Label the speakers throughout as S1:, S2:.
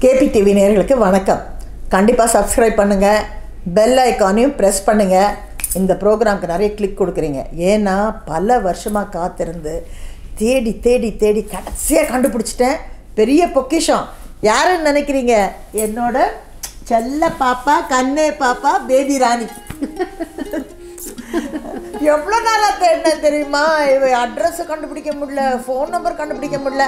S1: KP TV நேயர்களுக்கு வணக்கம் கண்டிப்பாக சப்ஸ்கிரைப் பண்ணுங்கள் பெல் ஐக்கானையும் ப்ரெஸ் பண்ணுங்கள் இந்த ப்ரோக்ராம்க்கு நிறைய கிளிக் கொடுக்குறீங்க ஏன்னா பல வருஷமாக காத்திருந்து தேடி தேடி தேடி கடைசியாக கண்டுபிடிச்சிட்டேன் பெரிய பொக்கிஷம் யாருன்னு நினைக்கிறீங்க என்னோட செல்ல பாப்பா கண்ணே பாப்பா பேபி ராணி எவ்வளோ நாளாக தேடினேன் தெரியுமா இவ அட்ரஸை கண்டுபிடிக்க முடியல ஃபோன் நம்பர் கண்டுபிடிக்க முடியல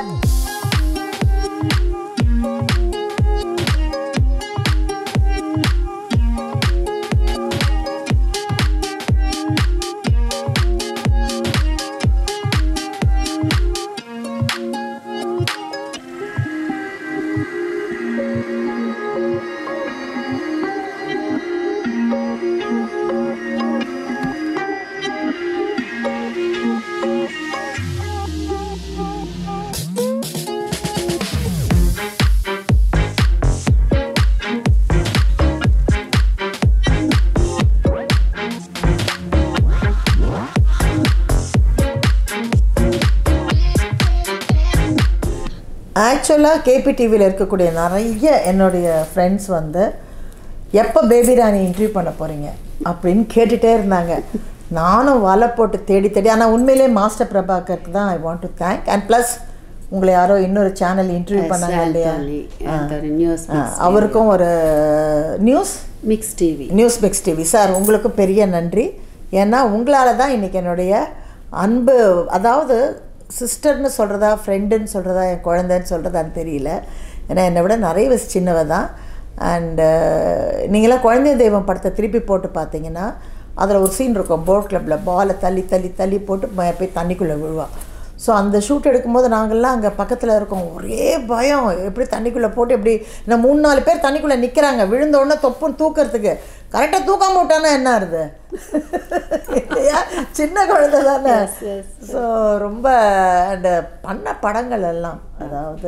S1: ஆக்சுவலாக கேபி டிவியில் இருக்கக்கூடிய நிறைய என்னுடைய ஃப்ரெண்ட்ஸ் வந்து எப்போ பேபி ராணி இன்டர்வியூ பண்ண போகிறீங்க அப்படின்னு கேட்டுகிட்டே இருந்தாங்க நானும் வலை போட்டு தேடி தேடி ஆனால் உண்மையிலே மாஸ்டர் பிரபாகருக்கு தான் I want to thank and bless உங்களை யாரோ இன்னொரு சேனல் இன்டர்வியூ பண்ணாங்க இல்லையா
S2: நியூஸ்
S1: ஆ, அவருக்கும் ஒரு news
S2: mix TV
S1: news mix TV sir உங்களுக்கு பெரிய நன்றி ஏன்னா உங்களால் தான் இன்றைக்கி என்னுடைய அன்பு அதாவது சிஸ்டர்னு சொல்கிறதா ஃப்ரெண்டுன்னு சொல்கிறதா என் குழந்தைன்னு சொல்கிறதான்னு தெரியல ஏன்னா என்னை விட நிறைய வயசு சின்னவ தான் அண்டு நீங்களாம் குழந்தை தெய்வம் படத்தை திருப்பி போட்டு பார்த்தீங்கன்னா அதில் ஒரு சீன் இருக்கும் போட் கிளப்பில் பாலை தள்ளி தள்ளி தள்ளி போட்டு ம- போய் தண்ணிக்குள்ளே விழுவான் ஸோ அந்த ஷூட் எடுக்கும்போது நாங்கள்லாம் அங்கே பக்கத்தில் இருக்கோம் ஒரே பயம் எப்படி தண்ணிக்குள்ளே போட்டு எப்படி இந்த மூணு நாலு பேர் தண்ணிக்குள்ளே நிற்கிறாங்க விழுந்த உடனே தொப்புன்னு தூக்கிறதுக்கு கரெக்டாக தூக்காம விட்டானா என்ன ஆகுது இல்லையா சின்ன குழந்தை தானே ஸோ ரொம்ப அந்த பண்ண படங்கள் எல்லாம் அதாவது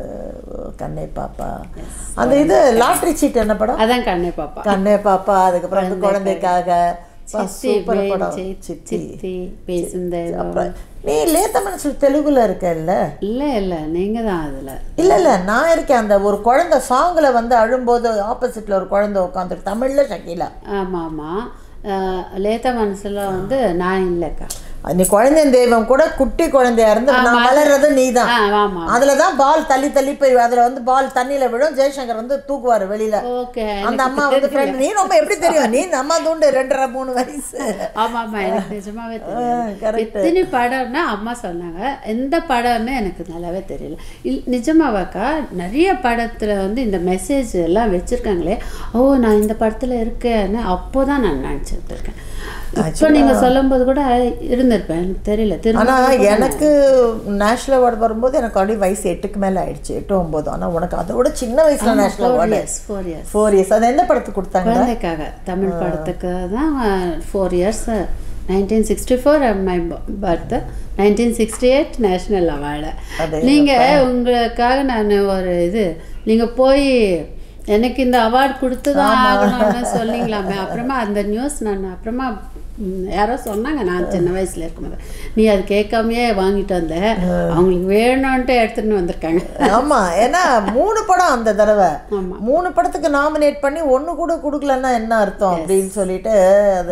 S1: கண்ணை பாப்பா அந்த இது லாட்ரி சீட் என்ன படம்
S2: அதான் கண்ணே பாப்பா
S1: கண்ணே பாப்பா அதுக்கப்புறம் வந்து குழந்தைக்காக பா,
S2: சித்தி
S1: சூப்பர் படம்
S2: பேச்சு,
S1: சித்தி
S2: சித்தி பேசும் தெய்வம்
S1: அப்புறம் நீ லேத்த மனசு தெலுங்குல இருக்கல்ல
S2: இல்ல இல்ல நீங்க தான் அதுல
S1: இல்ல இல்ல நான் இருக்கேன் அந்த ஒரு குழந்தை சாங்ல வந்து அழும்போது ஆப்போசிட்ல ஒரு குழந்தை உட்காந்து தமிழ்ல ஷக்கீலா
S2: ஆமா ஆமா அஹ், லேத்த மனசுல வந்து நான் இல்லக்கா
S1: நீ குழந்தை தெய்வம் கூட குட்டி குழந்தையா இருந்து நான் வளர்றது நீ தான்
S2: ஆ ஆமா
S1: அதுல தான் பால் தள்ளி தள்ளி போய் அதுல வந்து பால் தண்ணியில விழும் ஜெய்சங்கர் வந்து தூக்குவாரு வெளியில
S2: ஓகே
S1: அந்த அம்மா வந்து friend. நீ ரொம்ப எப்படி தெரியும் நீ இந்த அம்மா தூண்டு ரெண்டரை மூணு வயசு
S2: ஆமா ஆமா எனக்கு நிஜமாவே
S1: ஆ,
S2: தெரியும்
S1: correct.
S2: எத்தனை படம்னா அம்மா சொன்னாங்க எந்த படம்னு எனக்கு நல்லாவே தெரியல இல் நிஜமாவாக்கா நிறைய படத்துல வந்து இந்த மெசேஜ் எல்லாம் வச்சிருக்காங்களே ஓ நான் இந்த படத்துல இருக்கேன்னு அப்போதான் நான் நினச்சிட்டு இருக்கேன் இப்போ நீங்க சொல்லும்போது கூட இருந்திருப்பேன் எனக்கு தெரியல திரும்ப
S1: ஆனா எனக்கு நேஷனல் அவார்டு வரும்போது எனக்கு ஆல்ரெடி வயசு எட்டுக்கு மேல ஆயிடுச்சு எட்டு ஒன்பது ஆனா உனக்கு அதோட சின்ன வயசுல national
S2: four
S1: award
S2: years four years
S1: four years அது எந்த படத்துக்கு கொடுத்தாங்க
S2: குழந்தைக்காக தமிழ் படத்துக்கு தான் four years nineteen sixty four my birth nineteen sixty eight national award
S1: அடேங்கப்பா.
S2: நீங்கள் உங்களுக்காக நான் ஒரு இது நீங்கள் போய் எனக்கு இந்த அவார்டு கொடுத்து தான் ஆகணும்னு சொன்னீங்களாமே அப்புறமா அந்த நியூஸ் நான் அப்புறமா ம், யாரோ சொன்னாங்க நான் சின்ன வயசுல இருக்கும்போது நீ அது கேட்காமயே வாங்கிட்டு வந்த அவங்களுக்கு வேணும்ன்ட்டு எடுத்துன்னு வந்திருக்காங்க
S1: ஆமா ஏன்னா மூணு படம் அந்த தடவை
S2: ஆமா.
S1: மூணு படத்துக்கு நாமினேட் பண்ணி ஒண்ணு கூட கொடுக்கலன்னா என்ன அர்த்தம் அப்படின்னு சொல்லிட்டு அது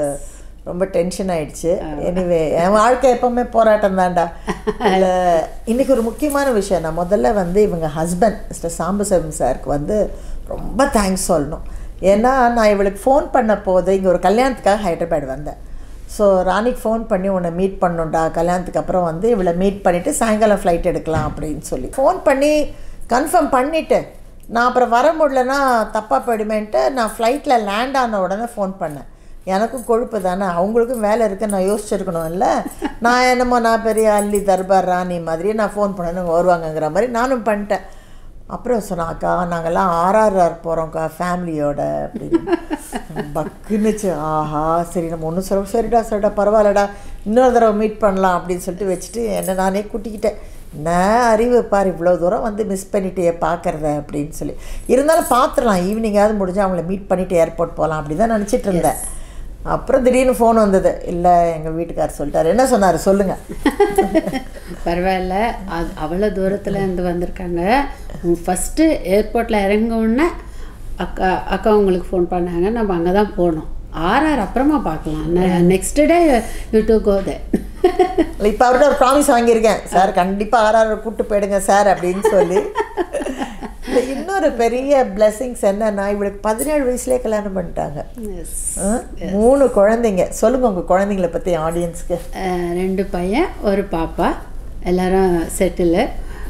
S1: ரொம்ப டென்ஷன் ஆயிடுச்சு எனிவே என் வாழ்க்கை எப்பவுமே போராட்டம் தான்டா இல்ல இன்னைக்கு ஒரு முக்கியமான விஷயம் நான் முதல்ல வந்து இவங்க ஹஸ்பண்ட் மிஸ்டர் சாம்பசிவம் சாருக்கு வந்து ரொம்ப தேங்க்ஸ் சொல்லணும் ஏன்னா நான் இவளுக்கு ஃபோன் பண்ண போது இங்கே ஒரு கல்யாணத்துக்காக ஹைதராபாத் வந்தேன் ஸோ ராணிக்கு ஃபோன் பண்ணி உன்னை மீட் பண்ணுண்டா கல்யாணத்துக்கு அப்புறம் வந்து இவளை மீட் பண்ணிவிட்டு சாயங்காலம் ஃப்ளைட் எடுக்கலாம் அப்படின்னு சொல்லி ஃபோன் பண்ணி கன்ஃபார்ம் பண்ணிவிட்டு நான் அப்புறம் வர முடியலன்னா தப்பாக போயிடுமேன்ட்டு நான் ஃப்ளைட்டில் லேண்ட் ஆன உடனே ஃபோன் பண்ணேன் எனக்கும் கொழுப்பு தானே அவங்களுக்கும் வேலை இருக்கு நான் யோசிச்சிருக்கணும் இல்லை நான் என்னமோ நான் பெரிய அல்லி தர்பார் ராணி மாதிரி நான் ஃபோன் பண்ணணும் வருவாங்கங்கிற மாதிரி நானும் பண்ணிட்டேன் அப்புறம் சொன்னாக்கா நாங்கெல்லாம் ஆர்ஆர்ஆர் போகிறோம்க்கா ஃபேமிலியோட அப்படின்னு பக்குன்னுச்சு ஆஹா சரி நம்ம ஒன்றும் சொல்ல சரிடா சரிடா பரவாயில்லடா இன்னொரு தடவை மீட் பண்ணலாம் அப்படின்னு சொல்லிட்டு வச்சுட்டு என்னை நானே கூட்டிக்கிட்டேன் என்ன அறிவு பார் இவ்வளோ தூரம் வந்து மிஸ் பண்ணிட்டே பார்க்குறத அப்படின்னு சொல்லி இருந்தாலும் பார்த்துடலாம் ஈவினிங்காவது முடிஞ்சு அவங்கள மீட் பண்ணிவிட்டு ஏர்போர்ட் போகலாம் அப்படி தான் நினச்சிட்டு இருந்தேன் அப்புறம் திடீர்னு ஃபோன் வந்தது இல்லை எங்கள் வீட்டுக்கார் சொல்லிட்டாரு என்ன சொன்னார் சொல்லுங்கள்
S2: பரவாயில்ல அது அவ்வளோ தூரத்துல இருந்து வந்திருக்காங்க ஃபஸ்ட்டு ஏர்போர்ட்டில் இறங்க உடனே அக்கா அக்கா உங்களுக்கு ஃபோன் பண்ணாங்க நம்ம அங்கே தான் போனோம் ஆர்ஆர் அப்புறமா பார்க்கலாம் next day you to go they
S1: இப்போ அவர்கிட்ட ஒரு ப்ராமிஸ் வாங்கியிருக்கேன் சார் கண்டிப்பாக ஆர்ஆர் கூப்பிட்டு போயிடுங்க சார் அப்படின்னு சொல்லி இல்ல, இன்னொரு பெரிய பிளெஸிங்ஸ் என்னன்னா இவளுக்கு பதினேழு வயசுலேயே கல்யாணம் பண்ணிட்டாங்க ஆ? மூணு குழந்தைங்க சொல்லுங்க உங்க குழந்தைங்கள பத்தி ஆடியன்ஸ்க்கு
S2: ரெண்டு பையன் ஒரு பாப்பா எல்லாரும் செட்டிலு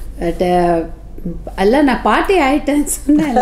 S2: எல்லாம் நான் பாட்டி ஆயிட்டேன்னு சொன்னேன்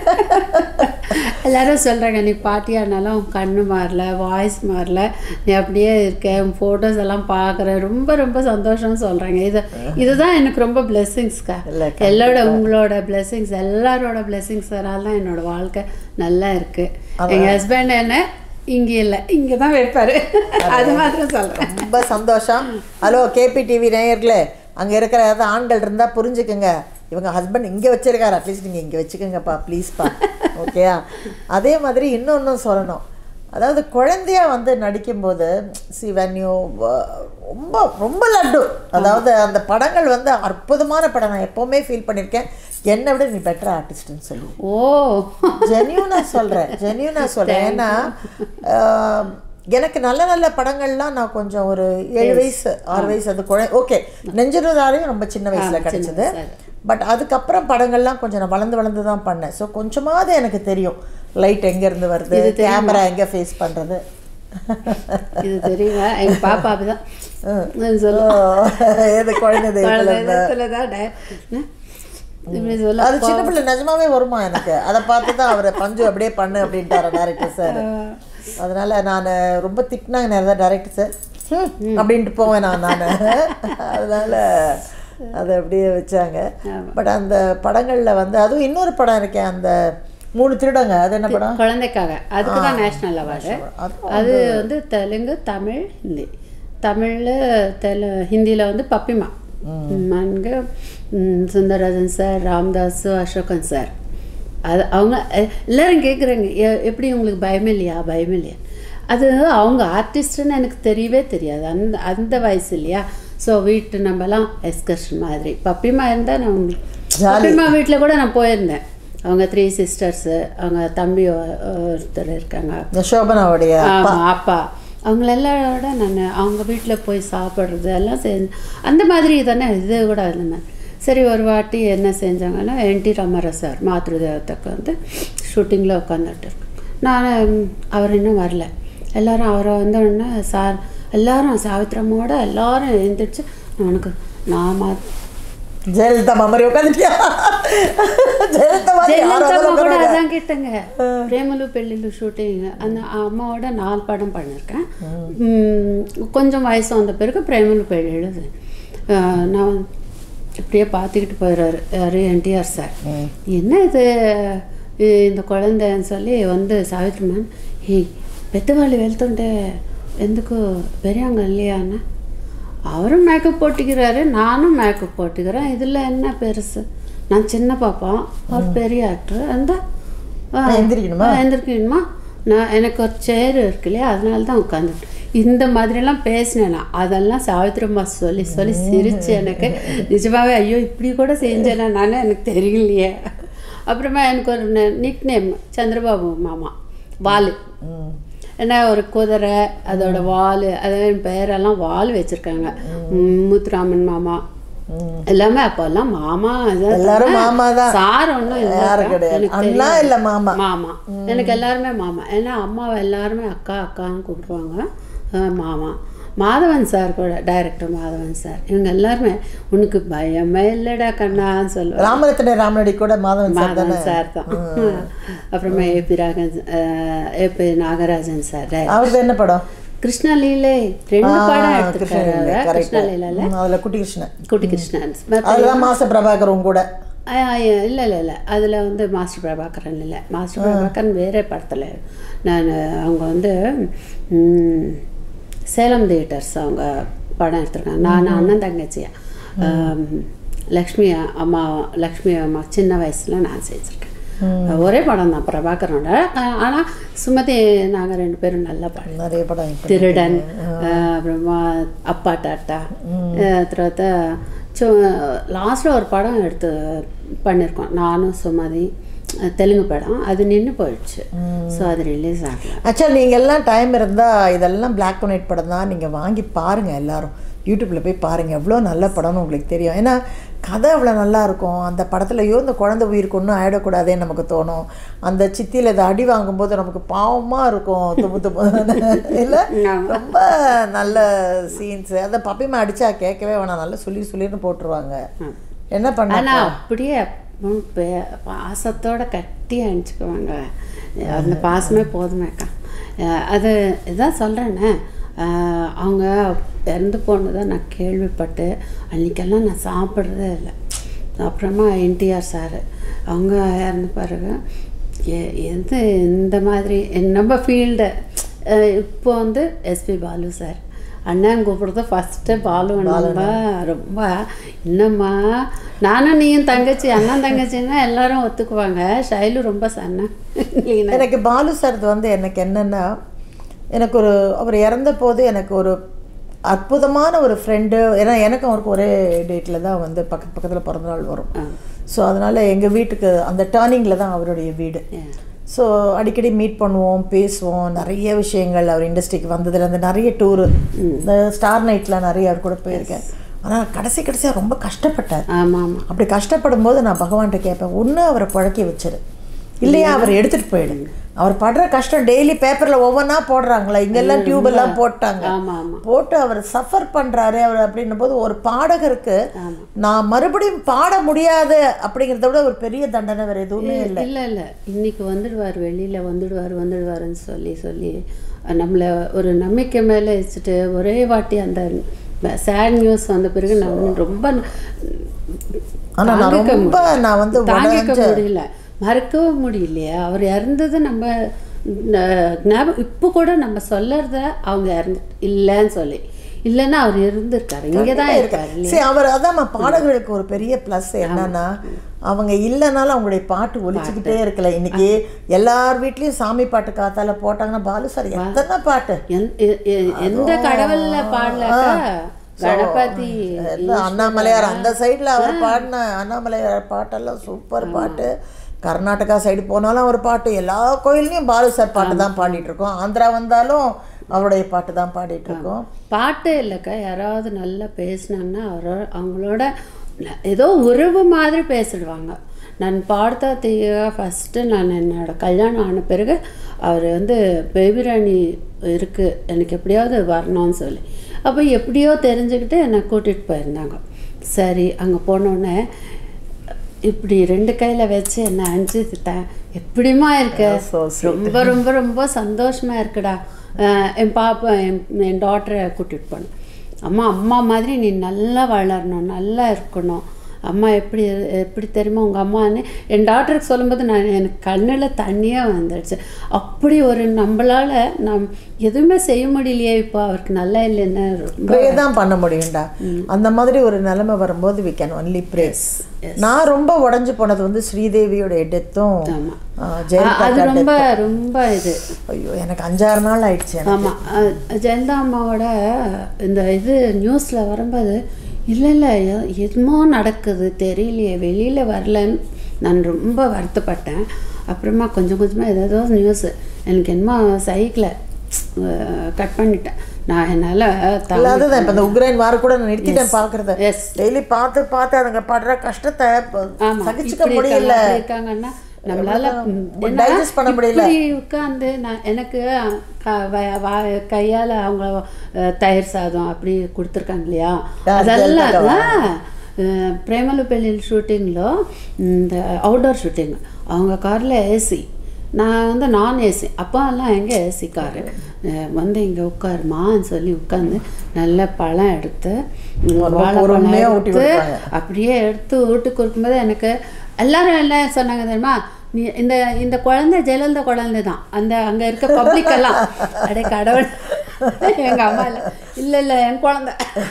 S2: எல்லாரும் சொல்கிறாங்க நீ பாட்டியானாலும் கண்ணு மாறல வாய்ஸ் மாறல நீ அப்படியே இருக்க உன் ஃபோட்டோஸ் எல்லாம் பார்க்குறேன் ரொம்ப ரொம்ப சந்தோஷம்னு சொல்கிறாங்க இது இதுதான் எனக்கு ரொம்ப பிளெஸ்ஸிங்ஸ்க்கா
S1: இல்ல,
S2: எல்லாரோட உங்களோட பிளெஸ்ஸிங்ஸ் எல்லாரோட பிளெஸ்ஸிங்ஸ்னால தான் என்னோட வாழ்க்கை நல்லா இருக்குது எங்கள் ஹஸ்பண்ட் என்ன இங்கே இல்லை இங்கே தான் வைப்பார் அது மாத்திரம் சொல்கிறேன்
S1: ரொம்ப சந்தோஷம் ஹலோ கேபி டிவி நேயர்களே அங்க இருக்கிற ஏதாவது ஆண்கள் இருந்தா புரிஞ்சுக்குங்க இவங்க ஹஸ்பண்ட் இங்க வச்சிருக்காரு அட்லீஸ்ட் நீங்க இங்க வச்சுக்கோங்கப்பா ப்ளீஸ்ப்பா ஓகேயா அதே மாதிரி இன்னொன்னும் சொல்லணும் அதாவது குழந்தையா வந்து நடிக்கும்போது சி when you, uh, ரொம்ப ரொம்ப லட்டு அதாவது அந்த படங்கள் வந்து அற்புதமான படம் நான் எப்போவுமே ஃபீல் பண்ணியிருக்கேன் என்னை விட நீ பெட்டர் ஆர்டிஸ்ட்னு சொல்லி
S2: ஓ
S1: ஜென்யூனா சொல்கிறேன் ஜென்யூனா சொல்கிறேன் ஏன்னா ஆஹ், எனக்கு நல்ல நல்ல படங்கள்லாம் நான் கொஞ்சம் ஒரு ஏழு வயசு ஆறு வயசு அது குழந்தை ஓகே நெஞ்சிருந்தாரையும் ரொம்ப சின்ன வயசுல கிடைச்சது பட் அதுக்கப்புறம் படங்கள்லாம் கொஞ்சம் நான் வளர்ந்து வளர்ந்து தான் பண்ணேன் ஸோ கொஞ்சமாவது எனக்கு தெரியும் லைட் எங்கேருந்து வருது கேமரா எங்கே ஃபேஸ் பண்ணுறது
S2: இது தெரியுமா எங்க பாப்பா அப்படிதான் நான்
S1: ஓ,
S2: சொல்லுவேன்
S1: ஏது குழந்தை தெய்வத்துல இருந்தா.
S2: தான் டே- ம், இப்படி சொல்ல
S1: அது சின்ன பிள்ளை நிஜமாவே வருமா எனக்கு அதை பார்த்து தான் அவரை பஞ்சு அப்படியே பண்ணு அப்படின்ட்டாரு டேரக்டர் சார் அதனால நான் ரொம்ப திட்டினாங்க நிறைய டேரக்டர் சார் அப்படின்ட்டு போவேன் நான் நான் அதனால அதை அப்படியே வச்சாங்க பட் அந்த படங்களில் வந்து அதுவும் இன்னொரு படம் இருக்கேன் அந்த மூணு திருடங்க அது என்ன படம்
S2: குழந்தைக்காக அதுக்கு தான் நேஷ்னல் அவார்டு
S1: அதுவும்
S2: அது வந்து தெலுங்கு தமிழ் ஹிந்தி தமிழில் தெலு ஹிந்தியில் வந்து பப்பிமா அங்கே சுந்தரராஜன் சார் ராம்தாஸ் அசோகன் சார் அது அவங்க எ- எல்லாரும் கேட்குறாங்க எப்படி உங்களுக்கு பயம் இல்லையா பயம் இல்லையா அது அவங்க ஆர்டிஸ்ட்டுன்னு எனக்கு தெரியவே தெரியாது அந்த அந்த வயசு இல்லையா ஸோ வீட்டு நம்மலாம் எஸ்கர்ஷன் மாதிரி பப்பிமா இருந்தால் நான் பப்பிமா வீட்டில் கூட நான் போயிருந்தேன் அவங்க த்ரீ சிஸ்டர்ஸு அவங்க தம்பி ஒ- ஒருத்தர் இருக்காங்க
S1: இந்த சோபனாவுடைய
S2: ஆமாம் அப்பா அவங்களெல்லாரோட நான் அவங்க வீட்டில் போய் சாப்பிட்றது எல்லாம் செஞ்சு அந்த மாதிரி தானே இது கூட இருந்தேன் சரி ஒரு வாட்டி என்ன செஞ்சாங்கன்னா என் டி ராமராவ் சார் மாத்ருதேவத்துக்கு வந்து ஷூட்டிங்கில் உட்காந்துட்டு இருக்கு நான் ம், அவர் இன்னும் வரல எல்லாரும் அவரை வந்த உடனே சார் எல்லாரும் சாவித்திரமோட எல்லாரும் எழுந்திரிச்சு உனக்கு நான் மா
S1: ஜெயலலிதா மாதிரி உட்காந்துட்டியா ஜெயலலிதா மாதிரி
S2: ஜெயலலிதா
S1: யாராவது
S2: அம்மா கூட
S1: உட்காருங்க.
S2: அதான் கேட்டேங்க பிரேமலு பெள்ளிலு ஷூட்டிங் அந்த அம்மாவோட நாலு படம் பண்ணியிருக்கேன் ம், கொஞ்சம் வயசு வந்த பிறகு பிரேமலு பெள்ளிலு அஹ், நான் இப்படியே பார்த்துக்கிட்டு போயிடுறாரு யாரு என்டிஆர் சார் என்ன இது இ- இந்த குழந்தைன்னு சொல்லி வந்து సావిత్రిమన్ ఈ పెద్దవాళ్ళు వెళ్తుంటే ఎందుకు பெரியவங்க இல்லையான்னு அவரும் மேக்கப் போட்டுக்கிறாரு நானும் மேக்கப் போட்டுக்கிறேன் இதில் என்ன பெருசு நான் சின்ன பாப்பா அவர் பெரிய ஆக்டர் அந்த
S1: நான் எந்திரிக்கணுமா?
S2: எந்திரிக்கணுமா நான் எனக்கு ஒரு சேர் இருக்கு இல்லையா அதனால தான் உட்காந்துட்டேன் இந்த மாதிரிலாம் பேசினேன் நான் அதெல்லாம் சாவித்திரம்மா சொல்லி சொல்லி சிரிச்சு எனக்கு நிஜமாவே ஐயோ இப்படி கூட செஞ்சேனா நானே எனக்கு தெரியலையே அப்புறமா எனக்கு ஒரு நிக் நேம் சந்திரபாபு மாமா வாலு
S1: ம்.
S2: ஏன்னா ஒரு குதிரை அதோட வால் அதன் பெயரெல்லாம் வால் வச்சுருக்காங்க முத்துராமன் மாமா எல்லாமே அப்போல்லாம் மாமா இதான்
S1: எல்லாரும் மாமா தான்.
S2: சார் ஒன்றும்
S1: யாரு கிடையாது. அண்ணா இல்ல மாமா.
S2: மாமா எனக்கு எல்லாருமே மாமா ஏன்னா அம்மாவை எல்லாருமே அக்கா அக்கான்னு கூப்பிடுவாங்க அஹ் மாமா மாதவன் சார் கூட டைரக்டர் மாதவன் சார் இவங்க எல்லாருமே உனக்கு பயமே இல்லைடா கண்ணான்னு சொல்லுவாங்க
S1: ராமரத்ன ராமநடி கூட மாதவன் சார் தானே
S2: மாதவன் சார் தான் அப்புறமா ஏபி ராகன் ஏபி நாகராஜன் சார் director.
S1: அவரது என்ன படம்
S2: கிருஷ்ண லீலை ரெண்டு படம்
S1: ஆ,
S2: எடுத்துருக்காரு
S1: கிருஷ்ணலீலை,
S2: அவர்.
S1: correct.
S2: கிருஷ்ண லீலையில்
S1: ம், அதுல குட்டி கிருஷ்ணன்
S2: குட்டி கிருஷ்ணன்
S1: அதுதான் மாச பிரபாகரும் கூட
S2: இல்லை இல்லை இல்லை அதில் வந்து மாஸ்டர் பிரபாகரன் இல்லை மாஸ்டர் பிரபாகரன் வேறே படத்தில் நான் அவங்க வந்து ம், சேலம் தியேட்டர்ஸ் அவங்க படம் எடுத்திருக்காங்க நான் அண்ணன் தங்கச்சியா ஆம், லக்ஷ்மி அம்மா லக்ஷ்மி அம்மா சின்ன வயசில் நான் செஞ்சுருக்கேன் ஒரே படம் தான் பிரபாகரனோட ஆனால் சுமதி நாங்கள் ரெண்டு பேரும் நல்ல படம்
S1: நிறைய படம் இப்ப.
S2: திருடன் ఆ, అప్పుడేమో అప్పా టాటా ఆ, తర్వాత ஸோ லாஸ்ட்டில் ஒரு படம் எடுத்து பண்ணியிருக்கோம் நானும் சுமதி அஹ், தெலுங்கு படம் அது நின்று போயிடுச்சு ஸோ அது ரிலீஸ் ஆகல
S1: ஆக்சுவலி நீங்கள் எல்லாம் டைம் இருந்தால் இதெல்லாம் Black அண்ட் ஒயிட் படம் தான் நீங்கள் வாங்கி பாருங்கள் எல்லாரும் யூடியூப்பில் போய் பாருங்கள் எவ்வளோ நல்ல படம்னு உங்களுக்கு தெரியும் ஏன்னா கதை அவ்வளோ நல்லா இருக்கும் அந்த படத்துல ஐயோ இந்த குழந்தை உயிருக்கு ஒன்றும் ஆயிடக்கூடாதேன்னு நமக்கு தோணும் அந்த சித்தியில் இதை அடி வாங்கும்போது நமக்கு பாவமாக இருக்கும் துப்பு துப்பு இல்லை ரொம்ப நல்ல சீன்ஸு அதை பப்பிமா அடித்தா கேட்கவே வேணாம் நல்லா சொல்லி சொல்லின்னு போட்டுருவாங்க என்ன பண்ண
S2: ஆனால் அப்படியே உம் பே- பாசத்தோட கட்டி அனுப்பிச்சுக்குவாங்க அந்த பாசமே போதுமேக்கா அஹ் அது இதான் சொல்கிறேன்னே அவங்க இறந்து போனதை நான் கேள்விப்பட்டு அன்றைக்கெல்லாம் நான் சாப்பிட்றதே இல்லை அப்புறமா என்டிஆர் சார் அவங்க இறந்த பிறகு எ- எது இந்த மாதிரி நம்ம ஃபீல்டு இப்போ வந்து எஸ்பி பாலு சார் அண்ணன் கூப்பிடுறது ஃபஸ்ட்டு பாலு நம்ம ரொம்ப இன்னம்மா நானும் நீயும் தங்கச்சி அண்ணன் தங்கச்சின்னா எல்லாரும் ஒத்துக்குவாங்க ஷைலு ரொம்ப சன்ன இல்லைன்னா
S1: எனக்கு பாலு சார் வந்து எனக்கு என்னென்னா எனக்கு ஒரு அவர் இறந்த போது எனக்கு ஒரு அற்புதமான ஒரு ஃப்ரெண்டு ஏன்னா எனக்கும் அவருக்கு ஒரே டேட்டில் தான் வந்து பக்கத்து பக்கத்தில் பிறந்தநாள் வரும் ஸோ அதனால் எங்கள் வீட்டுக்கு அந்த டேர்னிங்கில் தான் அவருடைய வீடு ஸோ அடிக்கடி மீட் பண்ணுவோம் பேசுவோம் நிறைய விஷயங்கள் அவர் இண்டஸ்ட்ரிக்கு வந்ததுலேருந்து நிறைய டூரு இந்த ஸ்டார் நைட்லாம் நிறைய அவர் கூட போயிருக்கேன் ஆனால் கடைசி கடைசியாக ரொம்ப கஷ்டப்பட்டார்
S2: ஆமாம் ஆமாம்
S1: அப்படி கஷ்டப்படும் போது நான் பகவான்கிட்ட கேட்பேன் ஒன்று அவரை பழக்கி வச்சிரு இல்லையா அவர் எடுத்துட்டு போயிடு அவர் படுற கஷ்டம் டெய்லி பேப்பரில் ஒவ்வொன்றா போடுறாங்களா இங்கெல்லாம் டியூப் எல்லாம் போட்டாங்க
S2: ஆமாம் ஆமாம்
S1: போட்டு அவர் சஃபர் பண்றாரு அவர் அப்படின்னும் போது ஒரு பாடகருக்கு நான் மறுபடியும் பாட முடியாது அப்படிங்கிறத விட ஒரு பெரிய தண்டனை வேற எதுவுமே இல்லை
S2: இல்லை இல்லை இன்னைக்கு வந்துடுவார் வெளியில் வந்துடுவார் வந்துடுவாருன்னு சொல்லி சொல்லி நம்மளை ஒரு நம்பிக்கை மேலே வச்சுட்டு ஒரே வாட்டி அந்த சேட் நியூஸ் வந்த பிறகு நம்ம ரொம்ப
S1: ஆனா நான்
S2: தாங்கிக்க
S1: ரொம்ப நான் வந்து
S2: தாங்கிக்க
S1: உடைஞ்ச
S2: முடியல மறக்கவும் முடியலையே அவர் இறந்தது நம்ம ந- ஞாபகம் இப்போ கூட நம்ம சொல்லறத அவங்க இறந்து இல்லைன்னு சொல்லி இல்லைன்னா அவர் இருந்திருக்காரு இங்கே தான் இருக்காரு இல்லையா?
S1: சரி அவர் அதான் பாடகர்களுக்கு ஒரு பெரிய ப்ளஸ் என்னன்னா அவங்க இல்லைனாலும் அவங்களுடைய பாட்டு ஒலிச்சுக்கிட்டே இருக்கல இன்னைக்கு எல்லார் வீட்லயும் சாமி பாட்டு காத்தால போட்டாங்கன்னா பாலு சார் எத்தனை பாட்டு
S2: எந்- எ- எ- எந்த கடவுள்ல பாடலாக்கா கணபதி
S1: எல்லாம் அண்ணாமலையார் அந்த சைடில் அவர் பாடின அண்ணாமலையார் பாட்டெல்லாம் சூப்பர் பாட்டு கர்நாடகா சைடு போனாலும் அவர் பாட்டு எல்லா கோயில்லையும் பாலு சார் பாட்டு தான் பாடிட்டு இருக்கோம் ஆந்திரா வந்தாலும் அவருடைய பாட்டு தான் பாடிட்டு இருக்கோம்
S2: பாட்டு இல்லைக்கா யாராவது நல்லா பேசினாங்கன்னா அவரோட அவங்களோட ந- ஏதோ உறவு மாதிரி பேசிடுவாங்க நான் பார்த்தா தீய ஃபஸ்ட்டு நான் என்னோட கல்யாணம் ஆன பிறகு அவர் வந்து பேபி ராணி இருக்குது எனக்கு எப்படியாவது வரணும்னு சொல்லி அப்போ எப்படியோ தெரிஞ்சுக்கிட்டு என்னை கூட்டிகிட்டு போயிருந்தாங்க சரி அங்கே போனோடனே இப்படி ரெண்டு கையில் வச்சு என்ன அஞ்சுட்டேன் எப்படிமா இருக்க
S1: so
S2: ரொம்ப ரொம்ப ரொம்ப சந்தோஷமா இருக்குடா அஹ் என் பாப்பா என் என் டாட்டரை கூட்டிகிட்டு போனேன் அம்மா அம்மா மாதிரி நீ நல்லா வளரணும் நல்லா இருக்கணும் அம்மா எப்படி எப்படி தெரியுமா உங்கள் அம்மான்னு என் டாக்டருக்கு சொல்லும்போது நான் எனக்கு கண்ணில் தண்ணியாக வந்துடுச்சு அப்படி ஒரு நம்மளால் நம் எதுவுமே செய்ய முடியலையே இப்போ அவருக்கு நல்லா இல்லைன்னு ரொம்ப
S1: ப்ரே தான் பண்ண முடியும்டா அந்த மாதிரி ஒரு நிலைமை வரும்போது வி கேன் ஒன்லி ப்ரே நான் ரொம்ப உடஞ்சு போனது வந்து ஸ்ரீதேவியோட டெத்தும்
S2: ஆமாம்
S1: ஜெயலலிதா
S2: அது ரொம்ப ரொம்ப இது
S1: ஐயோ எனக்கு அஞ்சாறு நாள் ஆயிடுச்சு எனக்கு.
S2: ஆமாம் ஜெயலலிதா அம்மாவோட இந்த இது நியூஸில் வரும்போது இல்லை இல்லை எதுமோ நடக்குது தெரியலையே வெளியில் வரலன்னு நான் ரொம்ப வருத்தப்பட்டேன் அப்புறமா கொஞ்சம் கொஞ்சமாக ஏதேதோ நியூஸு எனக்கு என்னமோ சைக்கிளை கட் பண்ணிட்டேன் நான் என்னால்
S1: இல்ல அதுதான் இப்ப இந்த உக்ரைன் வார கூட நான் நிறுத்திட்டேன் பாக்குறத
S2: எஸ்
S1: டெய்லி பார்த்து பார்த்து அதுங்க படுற கஷ்டத்தை ப-
S2: ஆமா
S1: சகிச்சுக்க
S2: இப்படி
S1: முடியல
S2: இருக்காங்க, அப்படி இருக்காங்கன்னா நம்மளால ம், ஏன்னா,
S1: digest பண்ண முடியல.
S2: இப்படி உட்காந்து நான் எனக்கு க- வ- வ- கையால அவங்க அஹ், தயிர் சாதம் அப்படி கொடுத்துருக்காங்க இல்லையா
S1: யார்
S2: அதெல்லாம்
S1: ஜெயலலிதாவா?
S2: ஆ, ప్రేమలు పెళ్ళిళ్ళ షూటింగ్లో இந்த அவுட்டோர் ஷூட்டிங் அவங்க காரில் ஏசி நான் வந்து நான் ஏசி அப்போல்லாம் எங்கே ஏசி காரு அஹ் வந்து இங்கே உட்காருமான்னு சொல்லி உட்காந்து நல்ல பழம் எடுத்து ம்,
S1: ரொம்ப
S2: வாழைப்பழம்
S1: பொறுமையா ஊட்டி
S2: எடுத்து
S1: கொடுப்பாங்க.
S2: அப்படியே எடுத்து ஊட்டி கொடுக்கும்போது எனக்கு எல்லாரும் என்ன சொன்னாங்க தெரியுமா நீ இந்த இந்த குழந்தை ஜெயலலிதா குழந்தை தான் அந்த அங்கே இருக்க பப்ளிக் எல்லாம் அடே கடவுள் எங்கள் அம்மா இல்லை இல்லை இல்லை என் குழந்தை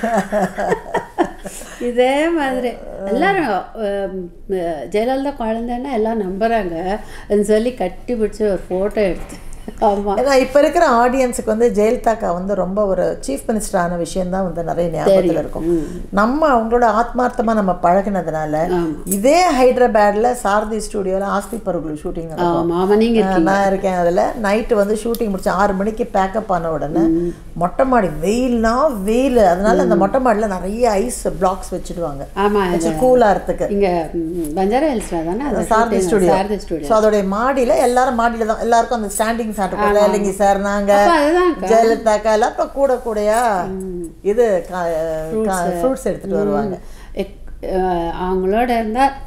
S2: இதே மாதிரி எல்லாரும் அஹ், அஹ், ஜெயலலிதா குழந்தைன்னா எல்லாம் நம்புகிறாங்க சொல்லி கட்டி பிடிச்சி ஒரு ஃபோட்டோ எடுத்து ஆமாம்
S1: ஏன்னா இப்போ இருக்கிற ஆடியன்ஸுக்கு வந்து ஜெயலலிதாக்கா வந்து ரொம்ப ஒரு சீஃப் மினிஸ்டரான விஷயம் தான் வந்து நிறைய ஞாபகத்தில் இருக்கும் நம்ம அவங்களோட ஆத்மார்த்தமாக நம்ம பழகினதுனால இதே ஹைதராபாத்ல சாரதி ஸ்டுடியோவில் ஆஸ்தி பருகுலு ஷூட்டிங் நடக்கும்
S2: ஆமாம் ஆமாம் நீங்கள்
S1: நான் இருக்கேன் அதில் நைட்டு வந்து ஷூட்டிங் முடிச்சு ஆறு மணிக்கு பேக்கப் ஆன உடனே மொட்டை மாடி வெயில்னா வெயில் அதனால அந்த மொட்டை மாடியில் நிறைய ஐஸ் பிளாக்ஸ் வச்சுடுவாங்க
S2: ஆமாம்
S1: வச்சு கூலாகிறதுக்கு
S2: இங்கே பஞ்சாரா ஹில்ஸ்ல தானே அது
S1: Sarathi
S2: shooting.
S1: Studio
S2: Sarathi studio
S1: so அதோடைய மாடியில் எல்லாரும் மாடியில் தான் எல்லாருக்கும் அந்த ஸ்டாண்டிங் சாப்பிட்டு வேலைங்க சார் நாங்கள்
S2: அப்போ அதுதான்
S1: ஜெயலலிதாக்கா எல்லாம் இப்போ கூட கூடயா இது ஃப்ரூட்ஸ் எடுத்துட்டு வருவாங்க
S2: எக்- அஹ் அவங்களோட இருந்தால்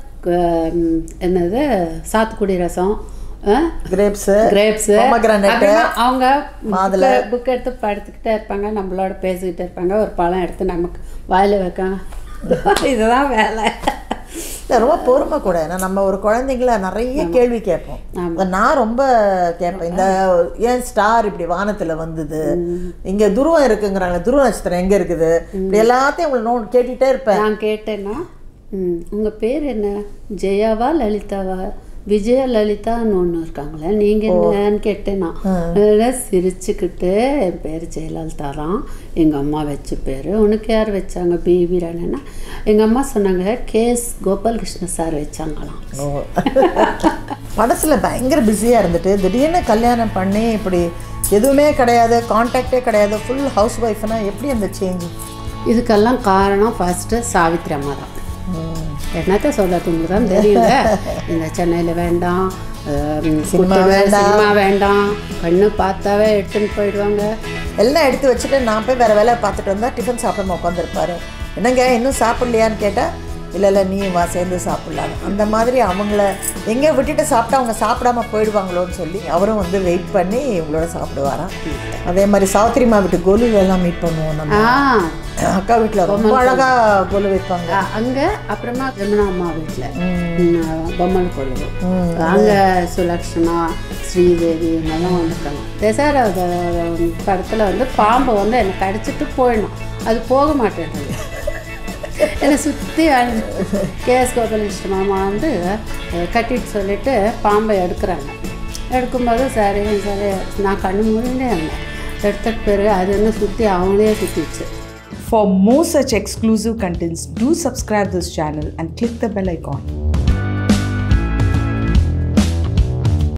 S2: என்னது சாத்துக்குடி ரசம்
S1: கிரேப்ஸ்
S2: கிரேப்ஸ்
S1: Pomegranate,
S2: அவங்க
S1: மாதுளை.
S2: புக் எடுத்து படுத்துக்கிட்டே இருப்பாங்க நம்மளோட பேசிக்கிட்டே இருப்பாங்க ஒரு பழம் எடுத்து நமக்கு வாயில வைக்காங்க இதுதான் வேலை
S1: இல்ல, ரொம்ப பொறுமை கூட ஏன்னா நம்ம ஒரு குழந்தைங்கள நிறைய கேள்வி கேட்போம் அத நான் ரொம்ப கேட்பேன் இந்த ஏன் ஸ்டார் இப்படி வானத்துல வந்தது இங்க துருவம் இருக்குங்கிறாங்க துருவ நட்சத்திரம் எங்க இருக்குது இப்படி எல்லாத்தையும் உங்களை நோ கேட்டுட்டே இருப்பேன்
S2: நான் கேட்டேன்னா ம், உங்க பேர் என்ன ஜெயாவா லலிதாவா விஜய லலிதான்னு ஒன்று இருக்காங்களே நீங்க என்னன்னு கேட்டேன் நான் அதில் சிரிச்சுக்கிட்டு என் பேர் ஜெயலலிதா தான் எங்க அம்மா வச்ச பேர் உனக்கு யார் வச்சாங்க பிவி ராணன்னா எங்க அம்மா சொன்னாங்க கேஎஸ் கோபாலகிருஷ்ண சார் வச்சாங்களாம்
S1: ஓ. படத்துல பயங்கர பிஸியா இருந்துட்டு திடீர்னு கல்யாணம் பண்ணி இப்படி எதுவுமே கிடையாது கான்டாக்டே கிடையாது ஃபுல் ஹவுஸ் ஒய்ஃப்னா எப்படி அந்த சேஞ்ச்
S2: இதுக்கெல்லாம் காரணம் ஃபர்ஸ்ட்டு சாவித்ரி அம்மா தான் என்னத்த சொல்றது உங்களுக்கு தான் தெரியுங்க இந்த சென்னையில் வேண்டாம் அஹ்,
S1: சினிமா
S2: குத்துது,
S1: வேண்டாம்.
S2: சினிமா வேண்டாம் கண்ணு பார்த்தாவே எடுத்துன்னு போயிடுவாங்க
S1: எல்லாம் எடுத்து வச்சுட்டு நான் போய் வேற வேலை பார்த்துட்டு வந்தா டிஃபன் சாப்பிடாம உட்காந்துருப்பாரு என்னங்க இன்னும் சாப்பிடலையான்னு கேட்டா இல்லை இல்லை நீ வா சேர்ந்து சாப்பிடலாம் அந்த மாதிரி அவங்கள எங்கே விட்டுட்டு சாப்பிட்டா அவங்க சாப்பிடாம போயிடுவாங்களோன்னு சொல்லி அவரும் வந்து வெயிட் பண்ணி இவங்களோட சாப்பிடுவாராம் அதே மாதிரி சாவித்திரிமா வீட்டு கொலு எல்லாம் மீட் பண்ணுவோம் நம்ம
S2: ஆ
S1: அக்கா வீட்டில் ரொம்ப அழகா கொலு வைப்பாங்க
S2: அ- அங்க அப்புறமா ரமணா அம்மா வீட்டில் பொம்மன் கொள்ளுவோம் அங்க சுலக்ஷனா ஸ்ரீதேவி இவங்கெல்லாம் வந்திருக்காங்க தசரா படத்துல வந்து பாம்பை வந்து என்னை கடிச்சிட்டு போயிடணும் அது போக மாட்டேங்குது என்னை சுற்றி கேஎஸ் கோபாலகிருஷ்ண மாமா வந்து அஹ், கட்டிட்டு சொல்லிட்டு பாம்பை எடுக்கிறாங்க எடுக்கும்போது சரி சரி நான் கண்ணு மூடினே இருந்தேன் எடுத்த பிறகு அது என்ன சுற்றி அவங்களே சுற்றிச்சு
S3: For more such exclusive contents, do subscribe this channel and click the bell icon.